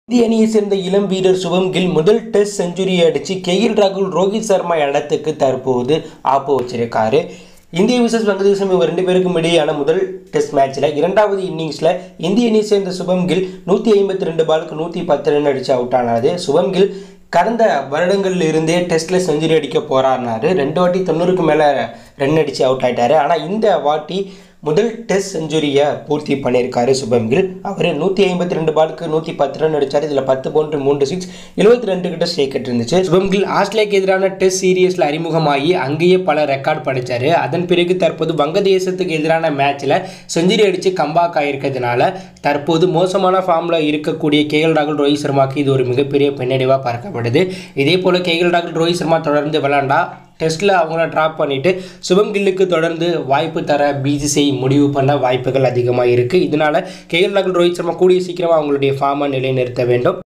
இந்திய அணியை சேர்ந்த இளம் வீரர் சுபம் கில் முதல் டெஸ்ட் செஞ்சுரியை அடித்து கெயில் ராகுல் ரோஹித் சர்மா இடத்துக்கு தற்போது ஆப்பு வச்சிருக்காரு இந்திய விசஸ் வங்கதேசம் இவங்க ரெண்டு பேருக்கும் இடையேயான முதல் டெஸ்ட் மேட்ச்சில் இரண்டாவது இன்னிங்ஸில் இந்திய அணியை சேர்ந்த சுபம் கில் நூற்றி ஐம்பத்தி ரெண்டு பாலுக்கு நூற்றி பத்து ரன் அடித்து அவுட் ஆனாரு சுபம் கில் கடந்த வருடங்கள்ல இருந்தே டெஸ்ட்டில் செஞ்சுரி அடிக்க போறாருனாரு ரெண்டு வாட்டி தொண்ணூறுக்கு மேலே ரன் அடித்து அவுட் ஆயிட்டாரு ஆனால் இந்த வாட்டி முதல் டெஸ்ட் செஞ்சுரியை பூர்த்தி பண்ணியிருக்காரு சுபம் கில் அவர் நூற்றி ஐம்பத்தி ரெண்டு பாலுக்கு நூற்றி பத்து ரன் அடிச்சார் இதில் பத்து பவுண்டு மூன்று சிக்ஸ் எழுபத்தி ரெண்டு கிட்ட ஸ்ட்ரைக் இருந்துச்சு சுபம் கில் ஆஸ்திரேலியாக்கு எதிரான டெஸ்ட் சீரியஸில் அறிமுகமாகி அங்கேயே பல ரெக்கார்ட் படித்தார் அதன் பிறகு தற்போது வங்கதேசத்துக்கு எதிரான மேட்ச்சில் செஞ்சுரி அடித்து கம்பாக் ஆயிருக்கிறதுனால தற்போது மோசமான ஃபார்மில் இருக்கக்கூடிய கேஎல் ராகுல் ரோஹித் சர்மாக்கு இது ஒரு மிகப்பெரிய பின்னடைவாக பார்க்கப்படுது இதே போல் கேஎல் ராகுல் ரோஹித் சர்மா தொடர்ந்து விளாண்டா டெஸ்ட்டில் அவங்கள ட்ராப் பண்ணிவிட்டு சுபம் கில்லுக்கு தொடர்ந்து வாய்ப்பு தர பிசிசிஐ முடிவு பண்ண வாய்ப்புகள் அதிகமாக இருக்குது இதனால் கேஎல் ராகுல் ரோஹித் சர்மா கூடிய சீக்கிரமாக அவங்களுடைய ஃபார்மை நிலைநிறுத்த வேண்டும்